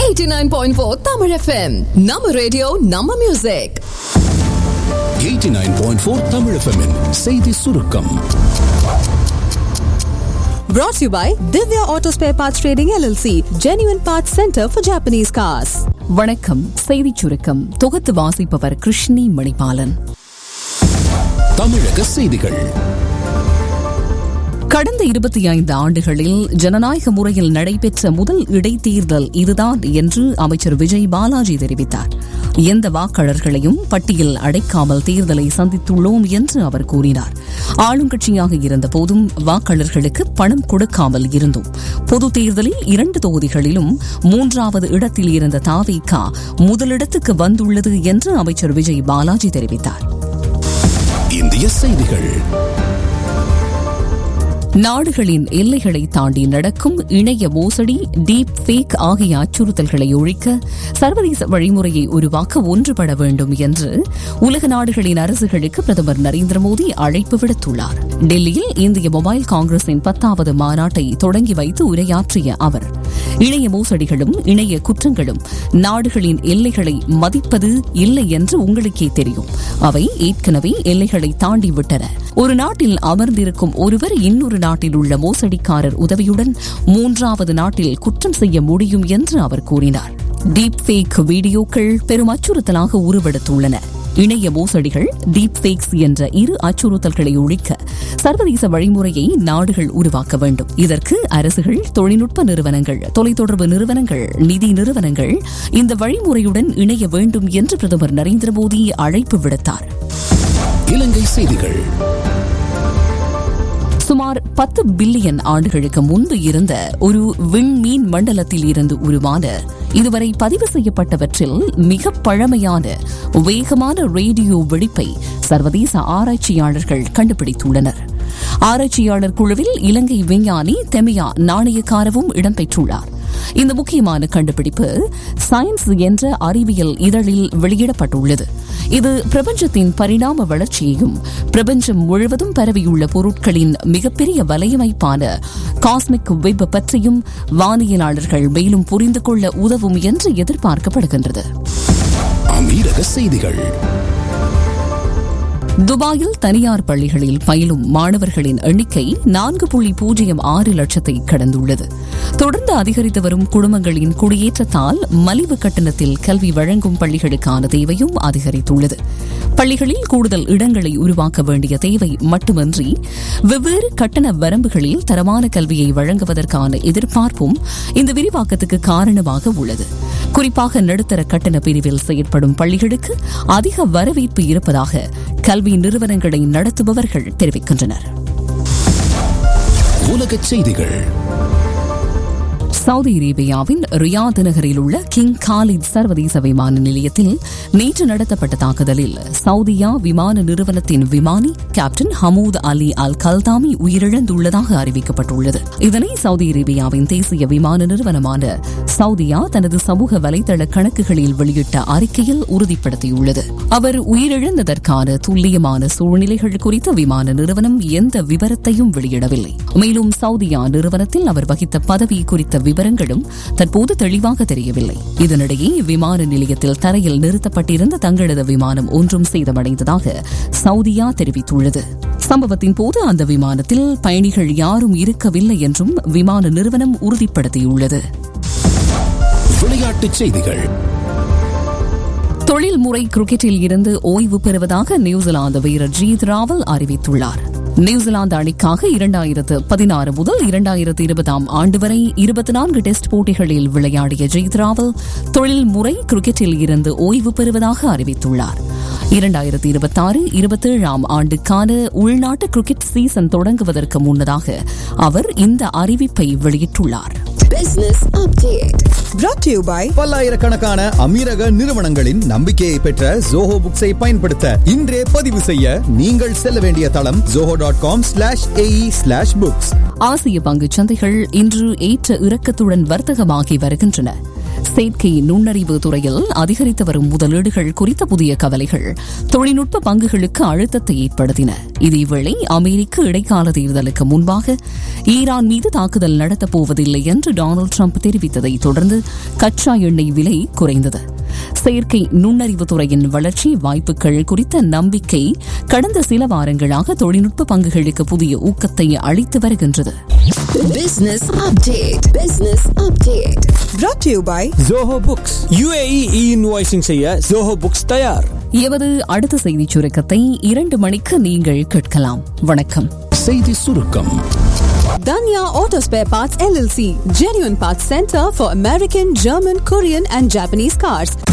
89.4 Tamil FM நம்ம radio நம்ம music 89.4 Tamil FM -இன் செய்தி சுருக்கம் brought to you by Divya Auto Spare Parts Trading LLC Genuine Parts Center for Japanese Cars வணக்கம் செய்திச் சுருக்கம் தொகுத்து வாசிப்பவர் கிருஷ்ணி மணிபாலன் தமிழக செய்திகள் கடந்த இருபத்தி ஐந்து ஆண்டுகளில் ஜனநாயக முறையில் நடைபெற்ற முதல் இடைத்தேர்தல் இதுதான் என்று அமைச்சர் விஜய் பாலாஜி தெரிவித்தார் எந்த வாக்காளர்களையும் பட்டியல் அடைக்காமல் தேர்தலை சந்தித்துள்ளோம் என்று அவர் கூறினார் ஆளுங்கட்சியாக இருந்தபோதும் வாக்காளர்களுக்கு பணம் கொடுக்காமல் இருந்தோம் பொது தேர்தலில் இரண்டு தொகுதிகளிலும் மூன்றாவது இடத்தில் இருந்த தாவேகா முதலிடத்துக்கு வந்துள்ளது என்று அமைச்சர் விஜய் பாலாஜி தெரிவித்தார் இந்திய செய்திகள் நாடுகளின் எல்லைகளை தாண்டி நடக்கும் இணைய மோசடி டீப் ஃபேக் ஆகிய அச்சுறுத்தல்களை ஒழிக்க சர்வதேச வழிமுறையை உருவாக்க ஒன்றுபட வேண்டும் என்று உலக நாடுகளின் அரசுகளுக்கு பிரதமர் நரேந்திர மோடி அழைப்பு விடுத்துள்ளார் டெல்லியில் இந்திய மொபைல் காங்கிரசின் பத்தாவது மாநாட்டை தொடங்கி வைத்து உரையாற்றிய அவர் இணைய மோசடிகளும் இணைய குற்றங்களும் நாடுகளின் எல்லைகளை மதிப்பது இல்லை என்று உங்களுக்கே தெரியும் அவை ஏற்கனவே எல்லைகளை தாண்டி விட்டன ஒரு நாட்டில் அமர்ந்திருக்கும் ஒருவர் இன்னொரு நாட்டில் உள்ள மோசடிக்காரர் உதவியுடன் மூன்றாவது நாட்டில் குற்றம் செய்ய முடியும் என்று அவர் கூறினார் டீப் ஃபேக் வீடியோக்கள் பெரும் அச்சுறுத்தலாக உருவெடுத்துள்ளன இணைய மோசடிகள் டீப் ஃபேக்ஸ் என்ற இரு அச்சுறுத்தல்களை ஒழிக்க சர்வதேச வழிமுறையை நாடுகள் உருவாக்க வேண்டும் இதற்கு அரசுகள் தொழில்நுட்ப நிறுவனங்கள் தொலைத்தொடர்பு நிறுவனங்கள் நிதி நிறுவனங்கள் இந்த வழிமுறையுடன் இணைய வேண்டும் என்று பிரதமர் நரேந்திர மோடி அழைப்பு விடுத்தார் இலங்கை செய்திகள் சுமார் பத்து பில்லியன் ஆண்டுகளுக்கு முன்பு இருந்த ஒரு விண்மீன் மண்டலத்தில் இருந்து உருவான இதுவரை பதிவு செய்யப்பட்டவற்றில் மிக பழமையான வேகமான ரேடியோ வெடிப்பை சர்வதேச ஆராய்ச்சியாளர்கள் கண்டுபிடித்துள்ளனர் ஆராய்ச்சியாளர் குழுவில் இலங்கை விஞ்ஞானி தெமியா நாணயக்காரவும் இடம்பெற்றுள்ளார் இந்த முக்கியமான கண்டுபிடிப்பு சயின்ஸ் என்ற அறிவியல் இதழில் வெளியிடப்பட்டுள்ளது இது பிரபஞ்சத்தின் பரிணாம வளர்ச்சியையும் பிரபஞ்சம் முழுவதும் பரவியுள்ள பொருட்களின் மிகப்பெரிய வலையமைப்பான காஸ்மிக் வெப் பற்றியும் வானியலாளர்கள் மேலும் புரிந்து கொள்ள உதவும் என்று எதிர்பார்க்கப்படுகின்றது அமீரக செய்திகள் துபாயில் தனியார் பள்ளிகளில் பயிலும் மாணவர்களின் எண்ணிக்கை நான்கு புள்ளி பூஜ்ஜியம் ஆறு லட்சத்தை கடந்துள்ளது தொடர்ந்து அதிகரித்து வரும் குடும்பங்களின் குடியேற்றத்தால் மலிவு கட்டணத்தில் கல்வி வழங்கும் பள்ளிகளுக்கான தேவையும் அதிகரித்துள்ளது பள்ளிகளில் கூடுதல் இடங்களை உருவாக்க வேண்டிய தேவை மட்டுமன்றி வெவ்வேறு கட்டண வரம்புகளில் தரமான கல்வியை வழங்குவதற்கான எதிர்பார்ப்பும் இந்த விரிவாக்கத்துக்கு காரணமாக உள்ளது குறிப்பாக நடுத்தர கட்டண பிரிவில் செயற்படும் பள்ளிகளுக்கு அதிக வரவேற்பு இருப்பதாக கல்வி நிறுவனங்களை நடத்துபவர்கள் தெரிவிக்கின்றனர் உலகச் செய்திகள் சவுதி அரேபியாவின் ரியாத் நகரில் உள்ள கிங் காலித் சர்வதேச விமான நிலையத்தில் நேற்று நடத்தப்பட்ட தாக்குதலில் சவுதியா விமான நிறுவனத்தின் விமானி கேப்டன் ஹமூத் அலி அல் கல்தாமி உயிரிழந்துள்ளதாக அறிவிக்கப்பட்டுள்ளது இதனை சவுதி அரேபியாவின் தேசிய விமான நிறுவனமான சவுதியா தனது சமூக வலைதள கணக்குகளில் வெளியிட்ட அறிக்கையில் உறுதிப்படுத்தியுள்ளது அவர் உயிரிழந்ததற்கான துல்லியமான சூழ்நிலைகள் குறித்த விமான நிறுவனம் எந்த விவரத்தையும் வெளியிடவில்லை மேலும் சவுதியா நிறுவனத்தில் அவர் வகித்த பதவி குறித்த விவரங்களும் தற்போது தெளிவாக தெரியவில்லை இதனிடையே விமான நிலையத்தில் தரையில் நிறுத்தப்பட்டிருந்த தங்களது விமானம் ஒன்றும் சேதமடைந்ததாக சவுதியா தெரிவித்துள்ளது சம்பவத்தின் போது அந்த விமானத்தில் பயணிகள் யாரும் இருக்கவில்லை என்றும் விமான நிறுவனம் உறுதிப்படுத்தியுள்ளது விளையாட்டுச் செய்திகள் தொழில்முறை கிரிக்கெட்டில் இருந்து ஓய்வு பெறுவதாக நியூசிலாந்து வீரர் ஜீத் ராவல் அறிவித்துள்ளார் நியூசிலாந்து அணிக்காக இரண்டாயிரத்து பதினாறு முதல் இரண்டாயிரத்து இருபதாம் ஆண்டு வரை இருபத்தி நான்கு டெஸ்ட் போட்டிகளில் விளையாடிய ஜெயித் ராவல் தொழில்முறை கிரிக்கெட்டில் இருந்து ஓய்வு பெறுவதாக அறிவித்துள்ளார் இரண்டாயிரத்தி இருபத்தாறு இருபத்தேழாம் ஆண்டுக்கான உள்நாட்டு கிரிக்கெட் சீசன் தொடங்குவதற்கு முன்னதாக அவர் இந்த அறிவிப்பை வெளியிட்டுள்ளார் Business Update brought to you by பல்லாயிரக்கணக்கான அமீரக நிறுவனங்களின் நம்பிக்கையை பெற்ற ஜோஹோ புக்ஸை பயன்படுத்த இன்றே பதிவு செய்ய நீங்கள் செல்ல வேண்டிய தளம் Zoho dot com slash AE slash books ஆசிய பங்குச் சந்தைகள் இன்று ஏற்ற இறக்கத்துடன் வர்த்தகமாகி வருகின்றன செயற்கை நுண்ணறிவு துறையில் அதிகரித்து வரும் முதலீடுகள் குறித்த புதிய கவலைகள் தொழில்நுட்ப பங்குகளுக்கு அழுத்தத்தை ஏற்படுத்தின இதேவேளை அமெரிக்க இடைக்கால தேர்தலுக்கு முன்பாக ஈரான் மீது தாக்குதல் நடத்தப் போவதில்லை என்று டொனால்டு ட்ரம்ப் தெரிவித்ததை தொடர்ந்து கச்சா எண்ணெய் விலை குறைந்தது செயற்கை நுண்ணறிவு துறையின் வளர்ச்சி வாய்ப்புகள் குறித்த நம்பிக்கை கடந்த சில வாரங்களாக தொழில்நுட்ப பங்குகளுக்கு புதிய ஊக்கத்தை அளித்து வருகின்றது Business update. Business update. Brought to you by Zoho books UAE e invoicing செய்ய ஜோஹோ புக்ஸ் தயார் எவது அடுத்த செய்திச் சுருக்கத்தை இரண்டு மணிக்கு நீங்கள் கேட்கலாம் வணக்கம் செய்தி சுருக்கம் Danya Auto Spare Parts LLC, genuine parts center for American, German, Korean, and Japanese cars.